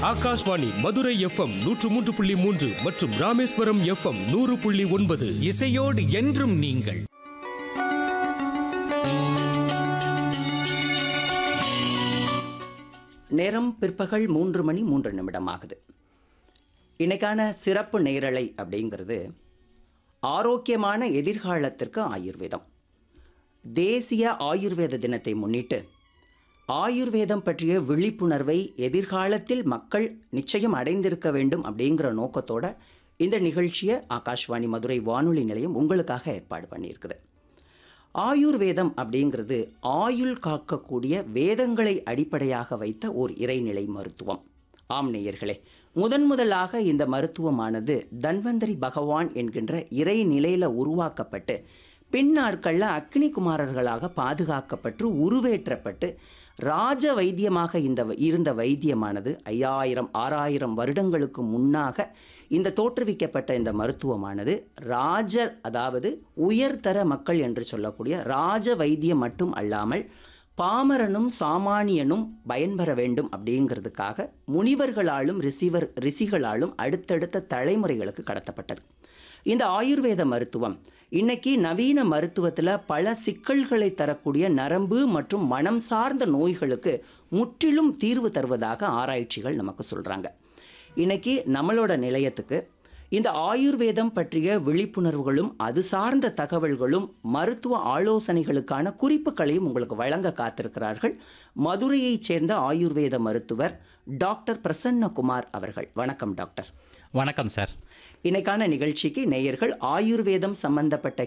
Akashvani Madurai FM நூற்று மூன்று புள்ளி மூன்று மற்றும் ராமேஸ்வரம் எஃப்எம் நூறு புள்ளி ஒன்பது இசையோடு என்றும் நீங்கள் நேரம் பிற்பகல் மூன்று மணி மூன்று நிமிடம் ஆகுது இன்னைக்கான சிறப்பு நேரலை அப்படிங்கிறது ஆரோக்கியமான எதிர்காலத்திற்கு ஆயுர்வேதம் தேசிய ஆயுர்வேத தினத்தை முன்னிட்டு ஆயுர்வேதம் பற்றிய விழிப்புணர்வை எதிர்காலத்தில் மக்கள் நிச்சயம் அடைந்திருக்க வேண்டும் அப்படிங்கிற நோக்கத்தோட இந்த நிகழ்ச்சியை ஆகாஷ்வாணி மதுரை வானொலி நிலையம் உங்களுக்காக ஏற்பாடு பண்ணியிருக்குது ஆயுர்வேதம் அப்படிங்கிறது ஆயுள் காக்கக்கூடிய வேதங்களை அடிப்படையாக வைத்த ஓர் இறைநிலை மருத்துவம் ஆம் நேயர்களே முதன் முதலாக இந்த மருத்துவமானது தன்வந்தரி பகவான் என்கின்ற இறைநிலையில் உருவாக்கப்பட்டு பின் நாட்களில் அக்னி குமாரர்களாக பாதுகாக்கப்பட்டு உருவேற்றப்பட்டு ராஜ வைத்தியமாக இந்த இருந்த வைத்தியமானது ஐயாயிரம் ஆறாயிரம் வருடங்களுக்கு முன்னாக இந்த தோற்றுவிக்கப்பட்ட இந்த மருத்துவமானது ராஜர் அதாவது உயர்தர மக்கள் என்று சொல்லக்கூடிய ராஜ வைத்தியம் மட்டும் அல்லாமல் பாமரனும் சாமானியனும் பயன்பெற வேண்டும் அப்படிங்கிறதுக்காக முனிவர்களாலும் ரிசிவர் ரிஷிகளாலும் அடுத்தடுத்த தலைமுறைகளுக்கு கடத்தப்பட்டது இந்த ஆயுர்வேத மருத்துவம் இன்னைக்கு நவீன மருத்துவத்தில் பல சிக்கல்களை தரக்கூடிய நரம்பு மற்றும் மனம் சார்ந்த நோய்களுக்கு முற்றிலும் தீர்வு தருவதாக ஆராய்ச்சிகள் நமக்கு சொல்கிறாங்க இன்னைக்கு நம்மளோட நிலையத்துக்கு இந்த ஆயுர்வேதம் பற்றிய விழிப்புணர்வுகளும் அது சார்ந்த தகவல்களும் மருத்துவ ஆலோசனைகளுக்கான குறிப்புகளையும் உங்களுக்கு வழங்க காத்திருக்கிறார்கள் மதுரையைச் சேர்ந்த ஆயுர்வேத மருத்துவர் டாக்டர் பிரசன்னகுமார் அவர்கள் வணக்கம் டாக்டர் வணக்கம் சார் இன்னைக்கான நிகழ்ச்சிக்கு நேயர்கள் ஆயுர்வேதம் சம்பந்தப்பட்ட